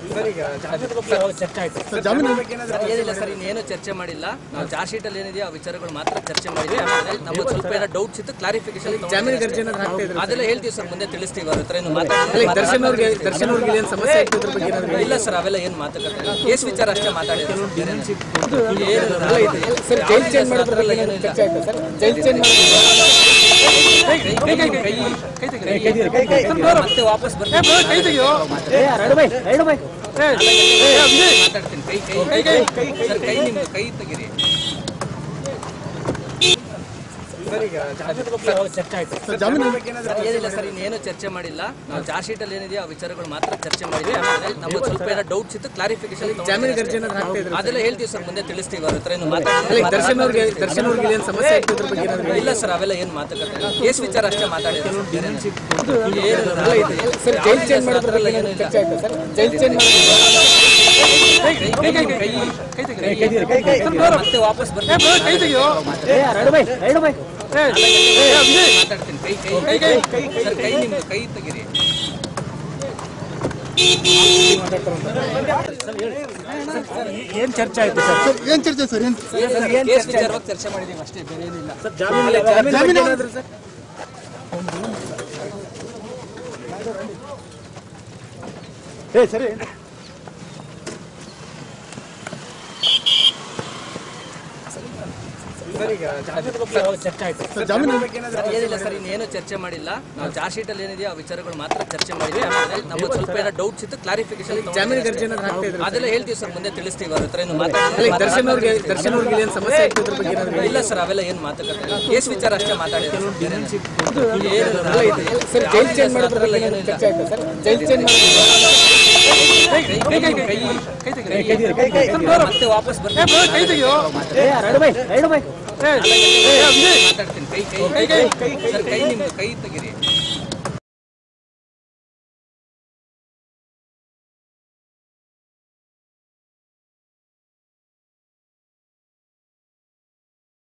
Sir, ಜಾಮೀನು sir ಏನಿಲ್ಲ sir ಇನ್ನೇನು ಚರ್ಚೆ ಮಾಡಿಲ್ಲ ನಾವು ಚಾರ್ಜ್ ಶೀಟ್ ಅಲ್ಲಿ ಏನಿದೆಯೋ ಆ ವಿಚಾರಗಳು ಮಾತ್ರ ಚರ್ಚೆ ಮಾಡಿದ್ವಿ ಆಮೇಲೆ ನಮಗೆ ಸ್ವಲ್ಪ ಏನೋ ಡೌಟ್ಸ್ ಇತ್ತು ಕ್ಲಾರಿಫಿಕೇಶನ್ ಜಾಮೀನಿಗೆ ಅರ್ಜಿ ಏನಾದ್ರು ಹಾಕ್ತಾ ಇದ್ರು ಅದೆಲ್ಲ ಹೇಳ್ತೀವಿ ಸರ್ ಮುಂದೆ ತಿಳಿಸ್ತೀವಿ ಅವ್ರ ಹತ್ರ ಏನು ಅಲ್ಲ, ಈಗ ದರ್ಶನ್ ಅವ್ರಿಗೆ ಮಾತಾಡ್ತೀವಿ ದರ್ಶನ್ ಅವ್ರಿಗೆ ಏನು ಸಮಸ್ಯೆ ಆಗ್ತಿದ್ರ ಬಗ್ಗೆ ಏನಾದ್ರು ಇಲ್ಲ ಸರ್ ಅವೆಲ್ಲ ಏನು ಮಾತುಕತೆ ಇಲ್ಲ. ಕೇಸ್ ವಿಚಾರ ಅಷ್ಟೇ ಮಾತಾಡಿದ್ರು ಅಲ್ಲ, ಇದು- ಸರ್ ಜೈಲ್ ಚೇಂಜ್ ಮಾಡೋದ್ರ ಬಗ್ಗೆ ಏನಾದ್ರು ಚರ್ಚೆ ಆಯ್ತಾ ಸರ್ ಜೈಲ್ ಚೇಂಜ್ ಮತ್ತೆ ವಾಪಸ್ ಬರ್ತೀನಿ ಮಾತಾಡ್ತೀನಿ ಕೈ ಕೈ ಸರ್ ಕೈ ನಿಮ್ದು ಕೈ ತೆಗೀರಿ ಸರ್ ಜಾಮೀನು ಸರ್ ಏನಿಲ್ಲ ಸರ್ ಇನ್ನೇನು ಚರ್ಚೆ ಮಾಡಿಲ್ಲ ನಾವು ಚಾರ್ಜ್ ಶೀಟ್ ಅಲ್ಲಿ ಏನಿದೆಯೋ ಆ ವಿಚಾರಗಳು ಮಾತ್ರ ಚರ್ಚೆ ಮಾಡಿದ್ವಿ ಆಮೇಲೆ ನಮಗೆ ಸ್ವಲ್ಪ ಏನೋ ಡೌಟ್ಸ್ ಇತ್ತು ಕ್ಲಾರಿಫಿಕೇಶನ್ ಜಾಮೀನಿಗೆ ಅರ್ಜಿ ಏನಾದ್ರು ಹಾಕ್ತಾ ಇದ್ರು ಅದೆಲ್ಲ ಹೇಳ್ತೀವಿ ಸರ್ ಮುಂದೆ ತಿಳಿಸ್ತೀವಿ ಅವ್ರ ಹತ್ರ ಏನು ಅಲ್ಲ, ಈಗ ದರ್ಶನ್ ಮಾತಾಡ್ತೀವಿ ಅವ್ರಿಗೆ ದರ್ಶನ್ ಅವ್ರಿಗೆ ಏನು ಸಮಸ್ಯೆ ಆಗ್ತಿದ್ರ ಬಗ್ಗೆ ಏನಾದ್ರು ಇಲ್ಲ ಸರ್ ಅವೆಲ್ಲ ಏನು ಮಾತುಕತೆ ಇಲ್ಲ. ಕೇಸ್ ವಿಚಾರ ಅಷ್ಟೇ ಮಾತಾಡಿದ್ರು ಅಲ್ಲ, ಇದು- ಸರ್ ಜೈಲ್ ಚೇಂಜ್ ಮಾಡೋದ್ರ ಬಗ್ಗೆ ಏನಾದ್ರು ಚರ್ಚೆ ಆಯ್ತಾ ಸರ್ ಜೈಲ್ ಚೇಂಜ್ ಮತ್ತೆ ವಾಪಸ್ ಬರ್ತೀನಿ ಮಾತಾಡ್ತೀನಿ ಕೈ ಕೈ ಸರ್ ಕೈ ನಿಮ್ದು ಕೈ ತೆಗೀರಿ ಏನ್ ಚರ್ಚೆ ಆಯ್ತು ಸರ್ ಸರ್ ಏನ್ ಚರ್ಚೆ ಸರ್ ಏನ್ ಕೇಸ್ ವಿಚಾರವಾಗಿ ಚರ್ಚೆ ಮಾಡಿದೀವಿ ಅಷ್ಟೇ ಬೇರೆ ಏನಿಲ್ಲ ಜಾಮೀನು ಜಾಮೀನು ಏನಾದ್ರು ಸರ್ ಸರ್ ಜಾಮೀನು ಸರ್ ಏನಿಲ್ಲ ಸರ್ ಇನ್ನೇನು ಚರ್ಚೆ ಮಾಡಿಲ್ಲ ನಾವು ಚಾರ್ಜ್ ಶೀಟ್ ಅಲ್ಲಿ ಏನಿದೆಯೋ ಆ ವಿಚಾರಗಳು ಮಾತ್ರ ಚರ್ಚೆ ಮಾಡಿದ್ವಿ ಆಮೇಲೆ ನಮಗೆ ಸ್ವಲ್ಪ ಏನೋ ಡೌಟ್ಸ್ ಇತ್ತು ಕ್ಲಾರಿಫಿಕೇಶನ್ ಜಾಮೀನಿಗೆ ಅರ್ಜಿ ಏನಾದ್ರು ಹಾಕ್ತಾ ಇದ್ರು ಅದೆಲ್ಲ ಹೇಳ್ತೀವಿ ಸರ್ ಮುಂದೆ ತಿಳಿಸ್ತೀವಿ ಅವ್ರ ಹತ್ರ ಏನು ಅಲ್ಲ, ಈಗ ದರ್ಶನ್ ಮಾತಾಡ್ತೀವಿ ಅವ್ರಿಗೆ ದರ್ಶನ್ ಅವ್ರಿಗೆ ಏನು ಸಮಸ್ಯೆ ಆಗ್ತಿದ್ರ ಬಗ್ಗೆ ಏನಾದ್ರು ಇಲ್ಲ ಸರ್ ಅವೆಲ್ಲ ಏನು ಮಾತುಕತೆ ಇಲ್ಲ. ಕೇಸ್ ವಿಚಾರ ಅಷ್ಟೇ ಮಾತಾಡಿದ್ರು ಅಲ್ಲ, ಇದು- ಸರ್ ಜೈಲ್ ಚೇಂಜ್ ಮಾಡೋದ್ರ ಬಗ್ಗೆ ಏನಾದ್ರು ಚರ್ಚೆ ಆಯ್ತಾ ಸರ್ ಜೈಲ್ ಚೇಂಜ್ ಮತ್ತೆ ವಾಪಸ್ ಬರ್ತೀನಿ ಮಾತಾಡ್ತೀನಿ ಕೈ ಕೈ ಸರ್ ಕೈ ನಿಮ್ದು ಕೈ ತೆಗೀರಿ